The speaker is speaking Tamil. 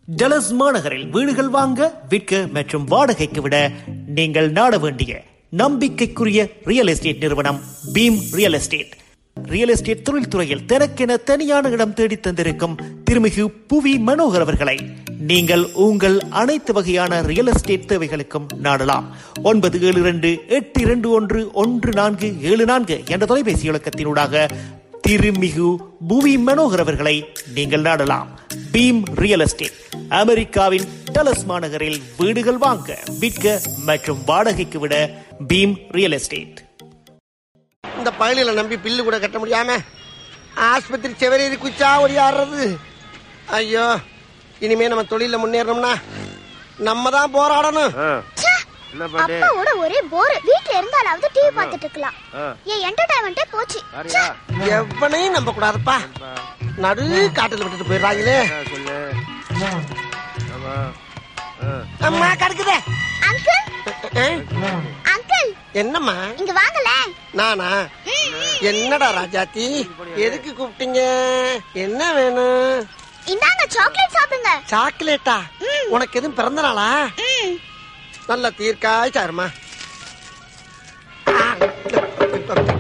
டலஸ் மாநகரில் வீடுகள் வாங்க விற்க மற்றும் வாடகைக்கு விட நீங்கள் நாட வேண்டிய நம்பிக்கைக்குரிய ரியல் எஸ்டேட் நிறுவனம் Bheem real estate real estate தொழில்துறையில் தனக்கென தனியான இடம் தேடி தந்திருக்கும் திருமிகு புவி மனோகர் அவர்களை நீங்கள் உங்கள் அனைத்து வகையான ரியல் எஸ்டேட் தேவைகளுக்கும் நாடலாம் ஒன்பது ஏழு இரண்டு எட்டு இரண்டு ஒன்று ஒன்று நான்கு ஏழு நான்கு என்ற தொலைபேசி இலக்கத்தினூடாக திருமிகு புவி மனோகர் அவர்களை நீங்கள் நாடலாம் பீம் ரியல் எஸ்டேட் அமெரிக்காவின் டலஸ் மாநகரில் வீடுகள் வாங்க விற்க மற்றும் வாடகைக்கு விட பீம் ரியல் எஸ்டேட் இந்த பயலில நம்பி பில்லு கூட கட்ட முடியாம ஆஸ்பத்திரி செவரேறி குச்சா ஓடியாடுறது ஐயோ இனிமே நம்ம தொழில முன்னேறணும்னா நம்ம தான் போராடணும் ச்சே! என்ன பண்ணு அப்பாவோட ஒரே போர் வீட்ல இருந்தாலாவது டிவி பார்த்துட்டு இருக்கலாம் என் என்டர்டைன்மெண்டே போச்சு ச்சே! எவனையும் நம்ப கூடாதுப்பா நடு காட்டுல விட்டுட்டு போயிடுறாங்களே சொல்லு ஆமா அம்மா கிடக்குதே அங்கிள் அஹ், அங்கிள் என்னம்மா இங்க வாங்கல நானா என்னடா ராஜாத்தி எதுக்கு கூப்பிட்டீங்க என்ன வேணும் இந்தாங்க சாக்லேட் சாப்பிடுங்க சாக்லேட்டா உனக்கு எதுவும் பிறந்த நாளா ம். நல்ல தீர்க்காய் சாருமா